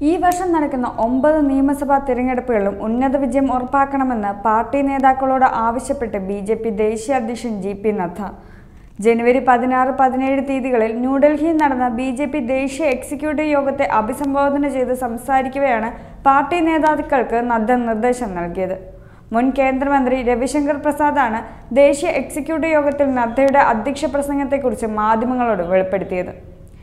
ഈ വർഷം നടക്കുന്ന ഒമ്പത് നിയമസഭാ തിരഞ്ഞെടുപ്പുകളിലും ഉന്നത വിജയം ഉറപ്പാക്കണമെന്ന് പാർട്ടി നേതാക്കളോട് ആവശ്യപ്പെട്ട് ബി ജെ പി ദേശീയ അധ്യക്ഷൻ ജി പി നദ്ദ ജനുവരി പതിനാറ് പതിനേഴ് തീയതികളിൽ ന്യൂഡൽഹിയിൽ നടന്ന ബി ജെ പി ദേശീയ എക്സിക്യൂട്ടീവ് യോഗത്തെ അഭിസംബോധന ചെയ്ത് സംസാരിക്കവെയാണ് പാർട്ടി നേതാക്കൾക്ക് നദ്ദ നിർദ്ദേശം നൽകിയത് മുൻ കേന്ദ്രമന്ത്രി രവിശങ്കർ പ്രസാദാണ് ദേശീയ എക്സിക്യൂട്ടീവ് യോഗത്തിൽ നദ്ദയുടെ അധ്യക്ഷ പ്രസംഗത്തെക്കുറിച്ച് മാധ്യമങ്ങളോട് വെളിപ്പെടുത്തിയത്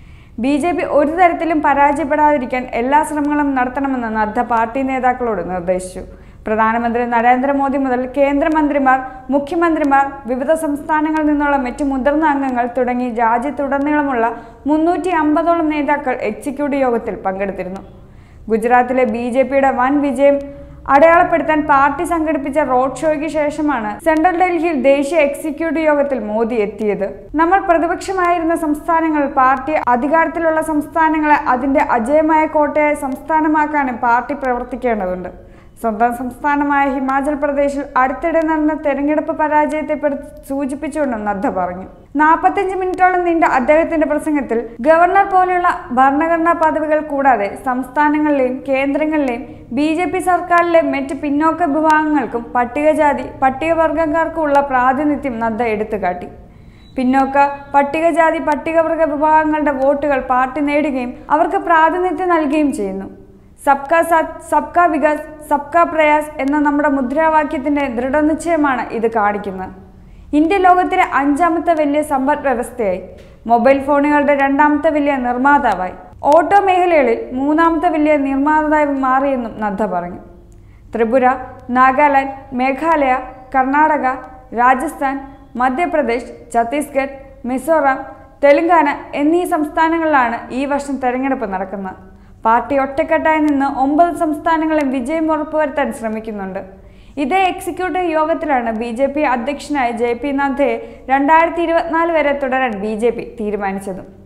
ബി ജെ പി ഒരു തരത്തിലും പരാജയപ്പെടാതിരിക്കാൻ എല്ലാ ശ്രമങ്ങളും നടത്തണമെന്ന് നദ്ദ പാർട്ടി നേതാക്കളോട് നിർദ്ദേശിച്ചു പ്രധാനമന്ത്രി നരേന്ദ്രമോദി മുതൽ കേന്ദ്രമന്ത്രിമാർ മുഖ്യമന്ത്രിമാർ വിവിധ സംസ്ഥാനങ്ങളിൽ നിന്നുള്ള മറ്റു മുതിർന്ന അംഗങ്ങൾ തുടങ്ങി രാജ്യത്തുടനീളമുള്ള മുന്നൂറ്റി അമ്പതോളം നേതാക്കൾ എക്സിക്യൂട്ടീവ് യോഗത്തിൽ പങ്കെടുത്തിരുന്നു ഗുജറാത്തിലെ ബി ജെ പിയുടെ വൻ വിജയം അടയാളപ്പെടുത്താൻ പാർട്ടി സംഘടിപ്പിച്ച റോഡ് ഷോയ്ക്ക് ശേഷമാണ് സെൻട്രൽ ഡൽഹിയിൽ ദേശീയ എക്സിക്യൂട്ടീവ് യോഗത്തിൽ മോദി എത്തിയത് നമ്മൾ പ്രതിപക്ഷമായിരുന്ന സംസ്ഥാനങ്ങൾ പാർട്ടി അധികാരത്തിലുള്ള സംസ്ഥാനങ്ങളെ അതിന്റെ അജയമായ കോട്ടയായ സംസ്ഥാനമാക്കാനും പാർട്ടി പ്രവർത്തിക്കേണ്ടതുണ്ട് സ്വന്തം സംസ്ഥാനമായ ഹിമാചൽ പ്രദേശിൽ അടുത്തിടെ നടന്ന തെരഞ്ഞെടുപ്പ് പരാജയത്തെ സൂചിപ്പിച്ചുകൊണ്ട് നദ്ദ പറഞ്ഞു നാൽപ്പത്തഞ്ച് മിനിറ്റോളം നീണ്ട അദ്ദേഹത്തിന്റെ പ്രസംഗത്തിൽ ഗവർണർ പോലെയുള്ള ഭരണഘടനാ പദവികൾ കൂടാതെ സംസ്ഥാനങ്ങളിലെയും കേന്ദ്രങ്ങളിലെയും ബി ജെ പി സർക്കാരിലെ മറ്റ് പിന്നോക്ക വിഭാഗങ്ങൾക്കും പട്ടികജാതി പട്ടികവർഗക്കാർക്കുമുള്ള പ്രാതിനിധ്യം നദ്ദ എടുത്തുകാട്ടി പിന്നോക്ക പട്ടികജാതി പട്ടികവർഗ വിഭാഗങ്ങളുടെ വോട്ടുകൾ പാർട്ടി നേടുകയും അവർക്ക് പ്രാതിനിധ്യം നൽകുകയും ചെയ്യുന്നു സബ്കാ സാത്ത് സബ്കാ വികാസ് സബ്കാ പ്രയാസ് എന്ന നമ്മുടെ മുദ്രാവാക്യത്തിന്റെ ദൃഢനിശ്ചയമാണ് ഇത് കാണിക്കുന്നത് ഇന്ത്യ ലോകത്തിലെ അഞ്ചാമത്തെ വലിയ സമ്പദ് വ്യവസ്ഥയായി മൊബൈൽ ഫോണുകളുടെ രണ്ടാമത്തെ വലിയ നിർമ്മാതാവായി ഓട്ടോ മേഖലകളിൽ മൂന്നാമത്തെ വലിയ നിർമ്മാതാവായി മാറിയെന്നും നദ്ദ പറഞ്ഞു ത്രിപുര നാഗാലാൻഡ് മേഘാലയ കർണാടക രാജസ്ഥാൻ മധ്യപ്രദേശ് ഛത്തീസ്ഗഡ് മിസോറാം തെലങ്കാന എന്നീ സംസ്ഥാനങ്ങളിലാണ് ഈ വർഷം തെരഞ്ഞെടുപ്പ് നടക്കുന്നത് പാർട്ടി ഒറ്റക്കെട്ടായി നിന്ന് ഒമ്പത് സംസ്ഥാനങ്ങളും വിജയം ഉറപ്പുവരുത്താൻ ശ്രമിക്കുന്നുണ്ട് ഇതേ എക്സിക്യൂട്ടീവ് യോഗത്തിലാണ് ബി ജെ പി അധ്യക്ഷനായ ജെ പി നദ്ദയെ രണ്ടായിരത്തി ഇരുപത്തിനാല് വരെ തുടരാൻ ബി ജെ പി തീരുമാനിച്ചതും